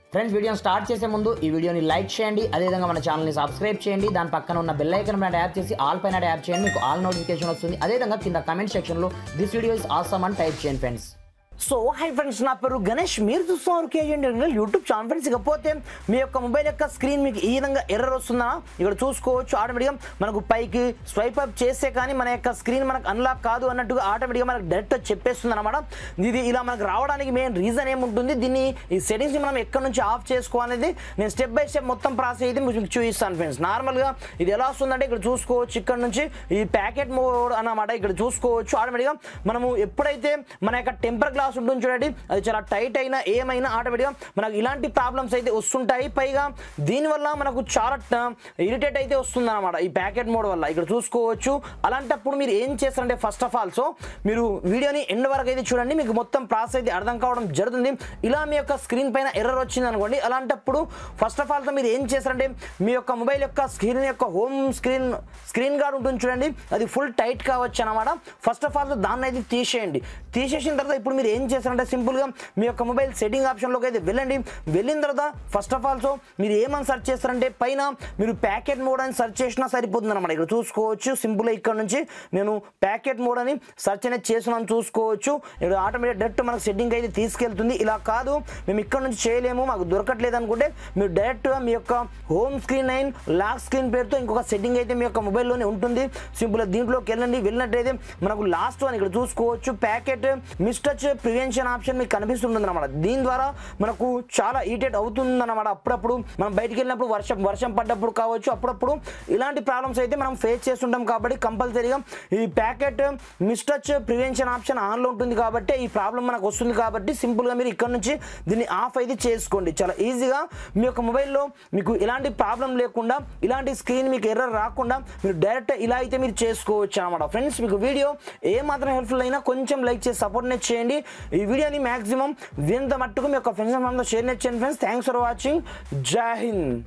friends వీడియోని start చేసే ముందు ఈ వీడియోని లైక్ చేయండి అదేవిధంగా మన ఛానల్ని సబ్స్క్రైబ్ చేయండి దాని పక్కన ఉన్న బెల్ ఐకన్ పైన ట్యాప్ చేసి ఆల్ పైన ట్యాప్ చేయండి మీకు ఆల్ నోటిఫికేషన్ వస్తుంది అదేవిధంగా కింద కమెంట్ సెక్షన్లో దిస్ వీడియో ఇస్ ఆసమ్ అని టైప్ చేయండి ఫ్రెండ్స్ సో హై ఫ్రెండ్స్ నా పేరు గణేష్ మీరు చూస్తున్నారు కేజీ యూట్యూబ్ ఛానల్ ఫ్రెండ్స్ ఇకపోతే మీ యొక్క మొబైల్ యొక్క స్క్రీన్ మీకు ఈ విధంగా ఎర్రర్ వస్తుందా ఇక్కడ చూసుకోవచ్చు ఆటోమేటిక్గా మనకు పైకి స్వైప్ అప్ చేస్తే కానీ మన యొక్క స్క్రీన్ మనకు అన్లాక్ కాదు అన్నట్టుగా ఆటోమేటిక్గా మనకు డైరెక్ట్ చెప్పేస్తుంది అనమాట ఇది ఇలా మనకు రావడానికి మెయిన్ రీజన్ ఏముంటుంది దీన్ని ఈ సెట్టింగ్స్ మనం ఎక్కడి నుంచి ఆఫ్ చేసుకోవాలనేది నేను స్టెప్ బై స్టెప్ మొత్తం ప్రాసెస్ అయితే మీకు చూపిస్తాను ఫ్రెండ్స్ నార్మల్గా ఇది ఎలా వస్తుందంటే ఇక్కడ చూసుకోవచ్చు ఇక్కడ నుంచి ఈ ప్యాకెట్ మోడ్ అన్నమాట ఇక్కడ చూసుకోవచ్చు ఆటోమేటిక్గా మనము ఎప్పుడైతే మన యొక్క టెంపర్ గ్లాస్ ఉంటుంది చూడండి అది చాలా టైట్ అయినా ఏమైనా ఆటోమేటిక్గా మనకు ఇలాంటి ప్రాబ్లమ్స్ అయితే వస్తుంటాయి పైగా దీనివల్ల మనకు చాలా ఇరిటేట్ అయితే వస్తుంది అనమాట ఈ ప్యాకెట్ మోడ్ వల్ల ఇక్కడ చూసుకోవచ్చు అలాంటప్పుడు మీరు ఏం చేస్తారంటే ఫస్ట్ ఆఫ్ ఆల్ సో మీరు వీడియోని ఎండ్ వరకు అయితే చూడండి మీకు మొత్తం ప్రాసెస్ అయితే అర్థం కావడం జరుగుతుంది ఇలా మీ యొక్క స్క్రీన్ పైన ఎర్రర్ వచ్చింది అనుకోండి అలాంటప్పుడు ఫస్ట్ ఆఫ్ ఆల్ మీరు ఏం చేస్తారంటే మీ యొక్క మొబైల్ యొక్క స్క్రీన్ యొక్క హోమ్ స్క్రీన్ స్క్రీన్ గార్డ్ ఉంటుంది చూడండి అది ఫుల్ టైట్ కావచ్చు అనమాట ఫస్ట్ ఆఫ్ ఆల్ దాన్ని అయితే తీసేయండి తీసేసిన తర్వాత ఇప్పుడు మీరు ఏం చేస్తారంటే సింపుల్గా మీ యొక్క మొబైల్ సెట్టింగ్ ఆప్షన్లోకి అయితే వెళ్ళండి వెళ్ళిన తర్వాత ఫస్ట్ ఆఫ్ ఆల్ సో మీరు ఏమని సెర్చ్ చేస్తారంటే పైన మీరు ప్యాకెట్ మోడ్ అని సెర్చ్ చేసినా సరిపోతుంది అనమాట ఇక్కడ చూసుకోవచ్చు సింపుల్గా ఇక్కడ నుంచి నేను ప్యాకెట్ మోడ్ అని సెర్చ్ అనేది చేస్తున్నాను చూసుకోవచ్చు ఇక్కడ ఆటోమేటిక్ డైరెక్ట్ మనకు సెట్టింగ్ అయితే తీసుకెళ్తుంది ఇలా కాదు మేము ఇక్కడ నుంచి చేయలేము మాకు దొరకట్లేదు అనుకుంటే మీరు డైరెక్ట్గా మీ యొక్క హోమ్ స్క్రీన్ అయిన లాక్ స్క్రీన్ పేరుతో ఇంకొక సెట్టింగ్ అయితే మీ యొక్క మొబైల్లోనే ఉంటుంది సింపుల్గా దీంట్లోకి వెళ్ళండి వెళ్ళినట్టయితే మనకు లాస్ట్ వన్ ఇక్కడ చూసుకోవచ్చు ప్యాకెట్ మిస్టచ్ ప్రివెన్షన్ ఆప్షన్ మీకు కనిపిస్తుంటుంది అనమాట దీని ద్వారా మనకు చాలా ఈటెడ్ అవుతుంది అనమాట అప్పుడప్పుడు మనం బయటికి వెళ్ళినప్పుడు వర్షం వర్షం పడ్డప్పుడు కావచ్చు అప్పుడప్పుడు ఇలాంటి ప్రాబ్లమ్స్ అయితే మనం ఫేస్ చేస్తుంటాం కాబట్టి కంపల్సరీగా ఈ ప్యాకెట్ మిస్టచ్ ప్రివెన్షన్ ఆప్షన్ ఆన్లో ఉంటుంది కాబట్టి ఈ ప్రాబ్లం మనకు వస్తుంది కాబట్టి సింపుల్గా మీరు ఇక్కడ నుంచి దీన్ని ఆఫ్ అయితే చేసుకోండి చాలా ఈజీగా మీ యొక్క మొబైల్లో మీకు ఎలాంటి ప్రాబ్లం లేకుండా ఇలాంటి స్క్రీన్ మీకు ఎర్రర్ రాకుండా మీరు డైరెక్ట్ ఇలా అయితే మీరు చేసుకోవచ్చు అనమాట ఫ్రెండ్స్ మీకు వీడియో ఏ మాత్రం హెల్ప్ఫుల్ అయినా కొంచెం లైక్ చేసి సపోర్ట్ నెట్ చేయండి ఈ వీడియోని మాక్సిమం వినంత మట్టుకు మీ యొక్క ఫ్రెండ్స్ షేర్ నెట్ చేయండి ఫ్రెండ్స్ థ్యాంక్స్ ఫర్ వాచింగ్ జై హింద్